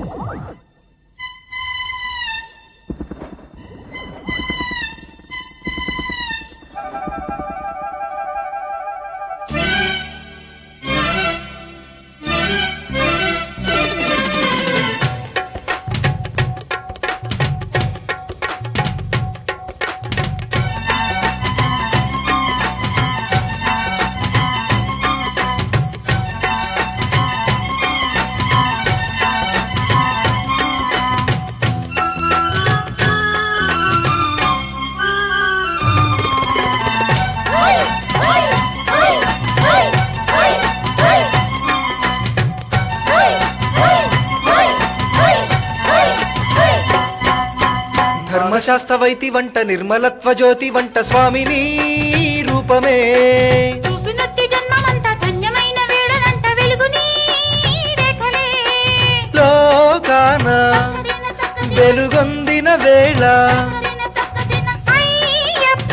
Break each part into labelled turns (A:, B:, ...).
A: ధర్మశాస్త్రవైతి వంట నిర్మలత్వ జ్యోతి వంట స్వామిని రూపమే
B: చూసినట్టి జన్మమంత ధన్యమైన వేళలంట వెలుగుని రేఖలే
A: లోకాన
B: తక్కదిన తక్కదిన
A: వెలుగొందిన వేళ
B: తక్కదిన తక్కదిన అయ్యప్ప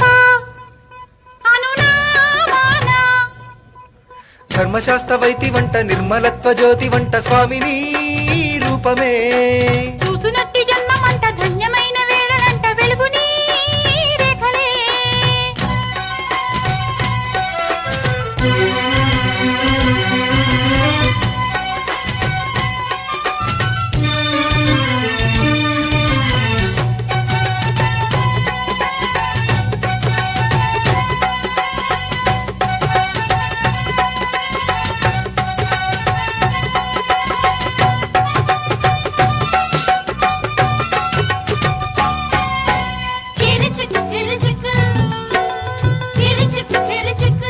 B: అనునామాన
A: ధర్మశాస్త్రవైతి వంట నిర్మలత్వ జ్యోతి వంట స్వామిని రూపమే
B: చూసినట్టి జన్మమంత ధన్యమైన వేళలంట వెలుగుని రేఖలే కిరిచిక్కు కిరిచిక్కు కిరిచిక్కు కిరిచిక్కు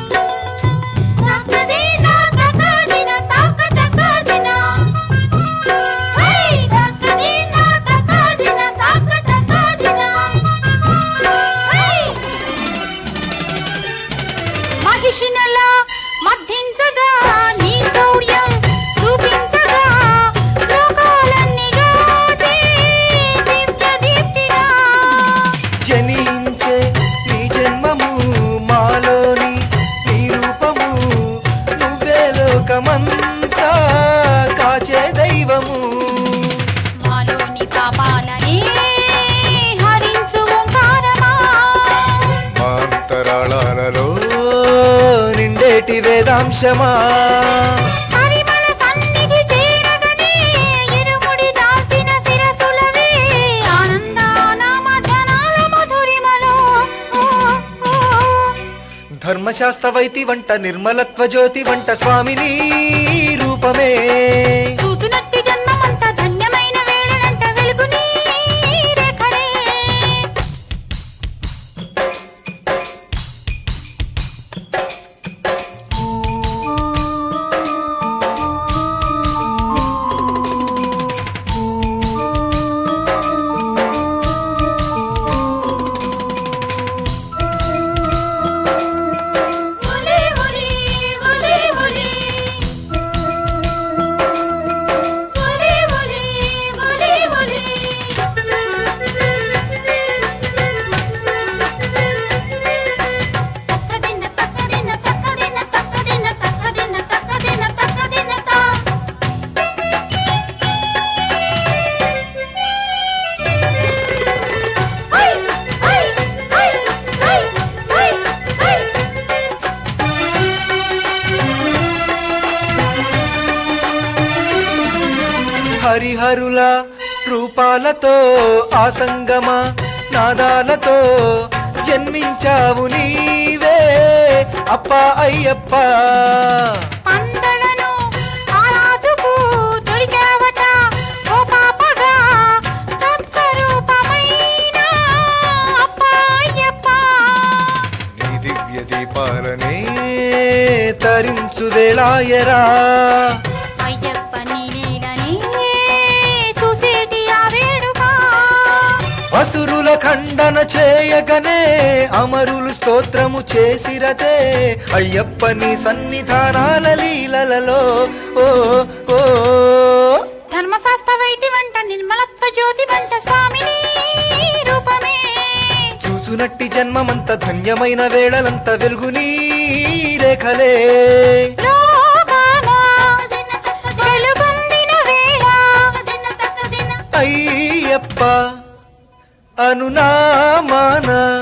B: తక్కదిన తక్కదిన తక్క తక్కదిన హై తక్కదిన తక్కదిన తక్క తక్కదిన హై మహిషినలా మధ్యించగా నీ శౌర్యం చూపించగా లోకాలన్నీ గాచే దివ్య దీప్తిగా
A: జనించే నీ జన్మము మాలోని నీ రూపము నువ్వే లోకమంతా కాచే దైవము
B: మాలోని పాపాలనే హరించు ఓంకారమా
A: అంతరాళాలలో నిండేటి వేదాంశమా
B: పరిమళ సన్నిధి చేరగనే ఇరుముడి దాల్చిన శిరసులవే ఆనందాన మధ్యనాల మధురిమలో ఓ, ఓ,
A: ధర్మశాస్త్రవైతి వంట నిర్మలత్వ జ్యోతి వంట స్వామిని రూపమే
B: చూసినట్టి జన్మమంత ధన్యమైన వేళలంట వెలుగుని రేఖలే ఒలే ఒలే ఒలే ఒలే ఒలే ఒలే ఒలే ఒలే తక్కదిన తక్కదిన తక్కదిన తక్కదిన తక్కదిన తక్కదిన తక్కదిన తా హై హై హై హై హై హై
A: హరిహరుల రూపాలతో ఆసంగమ నాదాలతో జన్మించావు నీవే అప్ప అయ్యప్ప
B: పందలను ఆ రాజుకు దొరికావట ఓ పాపగా తత్వరూపమైన అప్పాయప్ప
A: నీ దివ్య దీపాలనే తరించు వేళాయరా
B: అయ్యప్ప నీ నీడని చూసేటి ఆ వేడుక
A: అసురుల ఖండన చేయగనే అమరులు స్తోత్రము చేసిరతే అయ్యప్ప నీ సన్నిధానాల లీలలలో ఓ ఓ
B: ధర్మశాస్త్ర వైద్య వంట నిర్మలత్వ జ్యోతి వంట స్వామిని రూపమే
A: చూచునట్టి జన్మమంత ధన్యమైన వేళలంత వెలుగునీ రేఖలే
B: లోకాల వెలుగొందిన వేళ
A: అనునామాన